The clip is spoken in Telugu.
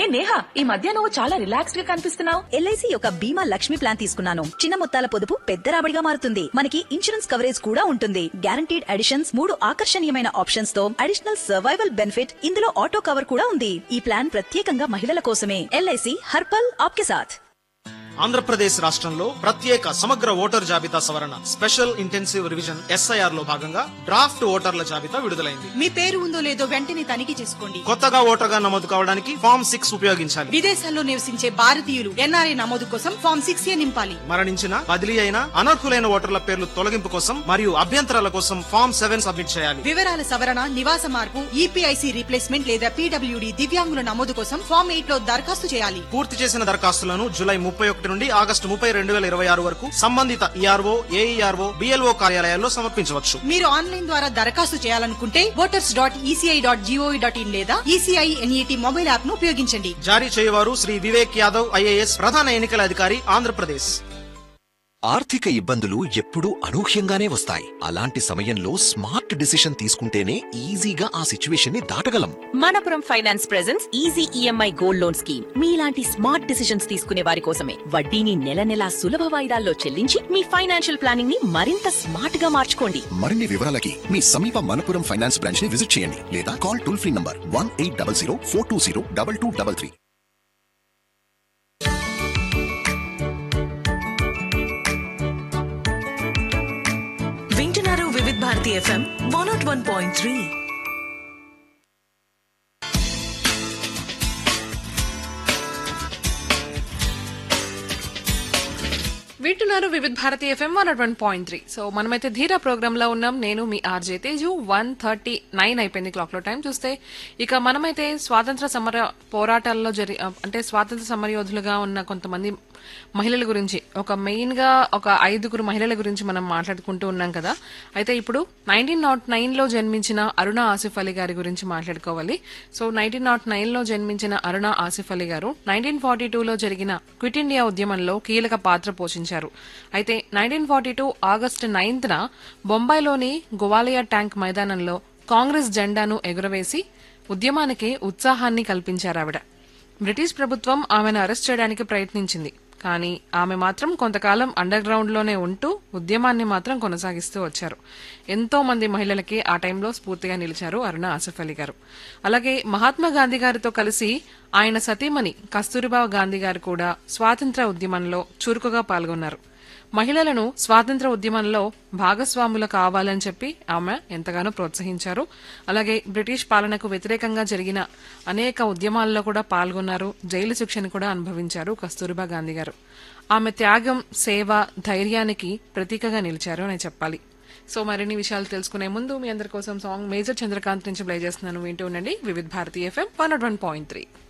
నేహా ఈ మధ్య నువ్వు చాలా రిలాక్స్డ్ గా కనిపిస్తున్నావు ఎల్ఐసి యొక్క బీమా లక్ష్మి ప్లాన్ తీసుకున్నాను చిన్న మొత్తాల పొదుపు పెద్ద రాబడిగా మారుతుంది మనకి ఇన్సూరెన్స్ కవరేజ్ కూడా ఉంటుంది గ్యారంటీడ్ అడిషన్స్ మూడు ఆకర్షణీయమైన ఆప్షన్స్ తో అడిషనల్ సర్వైవల్ బెనిఫిట్ ఇందులో ఆటో కవర్ కూడా ఉంది ఈ ప్లాన్ ప్రత్యేకంగా మహిళల కోసమే ఎల్ఐసి హర్పల్ ఆప్కే సాథ్ ఆంధ్రప్రదేశ్ రాష్ట్రంలో ప్రత్యేక సమగ్ర ఓటర్ జాబితా సవరణ స్పెషల్ ఇంటెన్సివ్ రివిజన్ ఎస్ఐఆర్ లో భాగంగా డ్రాఫ్ట్ ఓటర్ల జాబితా విడుదలైంది మీ పేరు ఉందో లేదో వెంటనే తనిఖీ చేసుకోండి కొత్తగా ఓటర్గా నమోదు కావడానికి ఫామ్ సిక్స్ ఉపయోగించాలి విదేశాల్లో నివసించే భారతీయులు ఎన్ఆర్ఐ నమోదు కోసం ఫామ్ సిక్స్ ఏ నింపాలి మరణించిన బదిలీ అయిన అనర్హులైన ఓటర్ల పేర్లు తొలగింపు కోసం మరియు అభ్యంతరాల కోసం ఫామ్ సెవెన్ సబ్మిట్ చేయాలి వివరాల సవరణ నివాస మార్పు ఈపీఐసి రీప్లేస్మెంట్ లేదా పీడబ్ల్యూడి దివ్యాంగుల నమోదు కోసం ఫామ్ ఎయిట్ లో దరఖాస్తు చేయాలి పూర్తి చేసిన దరఖాస్తులను జూలై ముప్పై ఒకటి నుండి ఆగస్టు ముప్పై రెండు వేల ఇరవై ఆరు వరకు సంబంధిత ఈఆర్ఓ ఏఈఆర్ఓ బిఎల్ఓ కార్యాలయాల్లో సమర్పించవచ్చు మీరు ఆన్లైన్ ద్వారా దరఖాస్తు చేయాలనుకుంటే voters dot ECI dot GOV dot in లేదా ఈసీఐ ఎన్ఈటి మొబైల్ యాప్ ను ఉపయోగించండి జారీ చేయవారు శ్రీ వివేక్ యాదవ్ ఐఏఎస్ ప్రధాన ఎన్నికల అధికారి ఆంధ్రప్రదేశ్ ఆర్థిక ఇబ్బందులు ఎప్పుడూ అనూహ్యంగానే వస్తాయి అలాంటి సమయంలో స్మార్ట్ డిసిషన్ తీసుకుంటేనే ఈజీగా ఆ సిచ్యువేషన్ ని దాటగలం Manappuram finance presence easy EMI gold loan scheme మీలాంటి స్మార్ట్ డిసిషన్స్ తీసుకునే వారి కోసమే వడ్డీని నెల నెలా సులభ వాయిదాల్లో చెల్లించి మీ ఫైనాన్షియల్ ప్లానింగ్ ని మరింత స్మార్ట్ గా మార్చుకోండి మరిన్ని వివరాలకి మీ సమీప మనపురం ఫైనాన్స్ బ్రాంచ్ ని విజిట్ చేయండి లేదా call toll free number one eight double zero four two zero double two double three వింటున్నారు Vividh Bharati FM one not one point three వింటున్నారు Vividh Bharati FM one one point three so మనమైతే ధీరా ప్రోగ్రామ్ లో ఉన్నాం నేను మీ RJ Teju one thirty nine అయిపోయింది క్లాక్ లో టైం చూస్తే ఇక మనమైతే స్వాతంత్ర సమర పోరాటాల్లో జరి అంటే స్వాతంత్ర సమరయోధులుగా ఉన్న కొంతమంది మహిళల గురించి ఒక మెయిన్ గా ఒక ఐదుగురు మహిళల గురించి మనం మాట్లాడుకుంటూ ఉన్నాం కదా అయితే ఇప్పుడు నైన్టీన్ నాట్ నైన్ లో జన్మించిన అరుణ ఆసిఫ్ అలీ గారి గురించి మాట్లాడుకోవాలి సో నైన్టీన్ నాట్ నైన్ లో జన్మించిన అరుణ ఆసిఫ్ అలీ గారు నైన్టీన్ ఫార్టీ టూలో జరిగిన క్విట్ ఇండియా ఉద్యమంలో కీలక పాత్ర పోషించారు అయితే నైన్టీన్ ఫార్టీ టూ ఆగస్టు నైన్త్న బొంబాయిలోని గోవాలియా ట్యాంక్ మైదానంలో కాంగ్రెస్ జెండాను ఎగురవేసి ఉద్యమానికి ఉత్సాహాన్ని కల్పించారు ఆవిడ బ్రిటిష్ ప్రభుత్వం ఆమెను అరెస్ట్ చేయడానికి ప్రయత్నించింది కానీ ఆమె మాత్రం కొంతకాలం అండర్ గ్రౌండ్ లోనే ఉంటూ ఉద్యమాన్ని మాత్రం కొనసాగిస్తూ వచ్చారు ఎంతో మంది మహిళలకి ఆ టైంలో స్ఫూర్తిగా నిలిచారు అరుణ ఆసిఫ్ అలీ గారు అలాగే మహాత్మా గాంధీ గారితో కలిసి ఆయన సతీమణి కస్తూరిబా గాంధీ గారు కూడా స్వాతంత్ర ఉద్యమంలో చురుకుగా పాల్గొన్నారు మహిళలను స్వాతంత్ర ఉద్యమంలో భాగస్వాములు కావాలని చెప్పి ఆమె ఎంతగానో ప్రోత్సహించారు అలాగే బ్రిటిష్ పాలనకు వ్యతిరేకంగా జరిగిన అనేక ఉద్యమాల్లో కూడా పాల్గొన్నారు జైలు శిక్షను కూడా అనుభవించారు కస్తూరిబా గాంధీ గారు ఆమె త్యాగం సేవ ధైర్యానికి ప్రతీకగా నిలిచారు అని చెప్పాలి సో మరిన్ని విషయాలు తెలుసుకునే ముందు మీ అందరి కోసం సాంగ్ మేజర్ చంద్రకాంత్ నుంచి ప్లే చేస్తున్నాను వింటూ ఉండండి Vividh Bharati FM one one point three